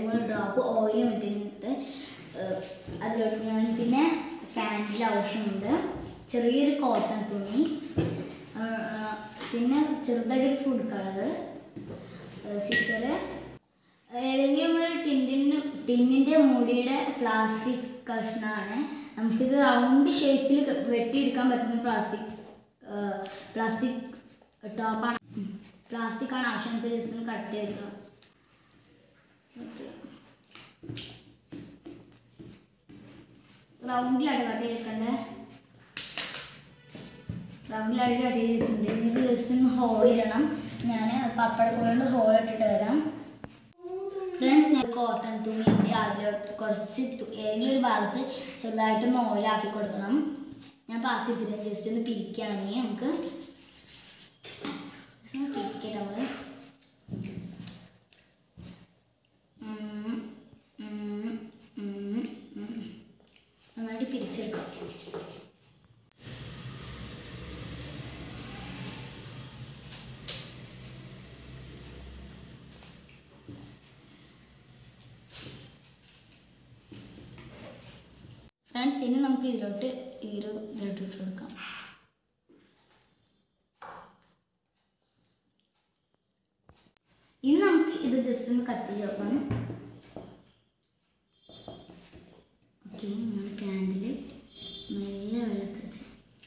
ഒരു drop oil ഇട്ടിട്ട് അതിലോട്ട് ഞാൻ പിന്നെ ക്യാൻഡിൽ ആവശ്യമുണ്ട് ചെറിയൊരു കോട്ടൺ തുണി ആ, ആ, പിന്നെ ചെറുതായിട്ടൊരു ഫുഡ് കളറ് സിസറ് ഏതെങ്കിലും ഒരു ടിന്നിന് ടിന്നിൻ്റെ മൂടിയുടെ പ്ലാസ്റ്റിക് കഷ്ണമാണ് നമുക്കിത് റൗണ്ട് ഷേപ്പിൽ വെട്ടിയെടുക്കാൻ പറ്റുന്ന പ്ലാസ്റ്റിക് പ്ലാസ്റ്റിക് ടോപ്പാണ് പ്ലാസ്റ്റിക് ആണ് ആവശ്യം നമുക്ക് ജസ്റ്റ് ഒന്ന് കട്ട് ചെയ്തെടുക്കണം റൗണ്ടിലായിട്ട് കട്ട് ചെയ്തിട്ടുണ്ടേ റൗണ്ടിലായിട്ട് കട്ട് ചെയ്തിട്ടുണ്ട് ഇത് ജസ്റ്റ് ഒന്ന് ഹോൾ ഇടണം ഞാൻ പപ്പടക്കുള്ളുകൊണ്ട് ഹോൾ ഇട്ടിട്ട് വരാം ഫ്രണ്ട്സ് ഞാൻ കോട്ടൺ തുണിൻ്റെ അതിലോട്ട് കുറച്ച് തു- ഏതെങ്കിലും ഒരു ഭാഗത്ത് ചെറുതായിട്ടൊന്ന് ഓയിലാക്കി കൊടുക്കണം ഞാൻ പാക്കി എടുത്തിട്ട് ജസ്റ്റ് ഒന്ന് പിരിക്കുകയാണെങ്കിൽ നമുക്ക് just ഒന്ന് പിരിക്കട്ടെ നമ്മൾ നന്നായിട്ട് പിരിച്ചെടുക്കാം ഫ്രണ്ട്സ് ഇനി നമുക്ക് ഇതിലോട്ട് ഈ ഒരു ഇതിലോട്ട് ഇട്ട് കൊടുക്കാം ഇനി നമുക്ക് ഇത് ജസ്റ്റ് ഒന്ന് കത്തിച്ച് നോക്കാം ഓക്കെ നമ്മൾ ക്യാൻഡിൽ മെല്ലെ വെള്ളത്തിൽ വെച്ച്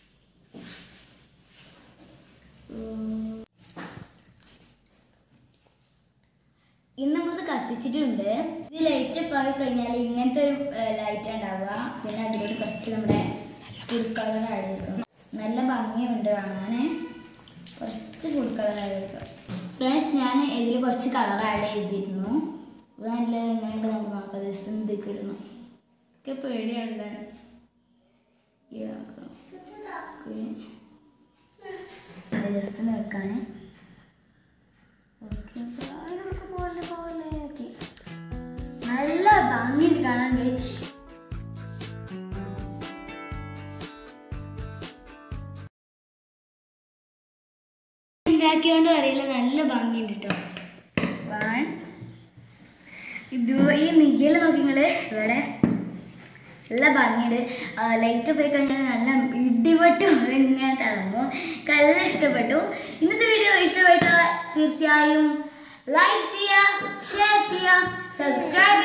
ഇന്ന് നമ്മളിത് കത്തിച്ചിട്ടുണ്ട് ഇത് ലൈറ്റ് ഓഫ് ആയി കഴിഞ്ഞാൽ ഇങ്ങനത്തെ ഒരു ലൈറ്റ് ഉണ്ടാവുക പിന്നെ അതിലോട്ട് കുറച്ച് നമ്മുടെ ഫുഡ് കളർ ആഡ് ചെയ്തിരിക്കും നല്ല ഭംഗിയുണ്ട് കാണാൻ കുറച്ച് ഫുഡ് കളർ ആഡ് ചെയ്തിരിക്കും ഫ്രണ്ട്സ് ഞാൻ ഇതിൽ കുറച്ച് കളർ ആഡ് ചെയ്തിരുന്നു ഇത് നല്ല എങ്ങനെയുണ്ട് നമുക്ക് നോക്കാം ജസ്റ്റ് ഒന്ന് ഇതൊക്കെ ഇടണം ഒക്കെ പേടിയുണ്ട് ജസ്റ്റ് ഒന്ന് വെക്കാൻ ഓക്കെ അതിനോടൊക്കെ പോലെ പോലെ ഓക്കെ നല്ല ഭംഗിയുണ്ട് കാണാൻ guys. ഉണ്ടാക്കിയോണ്ട് അറിയില്ല നല്ല ഭംഗിയുണ്ട് കേട്ടോ വൺ ഇത് ഈ നീല നോക്കി നിങ്ങള് ഇവിടെ നല്ല ഭംഗിയുണ്ട് ലൈറ്റ് പോയി കഴിഞ്ഞാൽ നല്ല ഇടിപെട്ടു ഇങ്ങനെ തിളങ്ങും നല്ല ഇഷ്ടപ്പെട്ടു ഇന്നത്തെ വീഡിയോ ഇഷ്ടപ്പെട്ട തീർച്ചയായും ലൈക്ക് ചെയ്യുക ഷെയർ ചെയ്യുക സബ്സ്ക്രൈബ്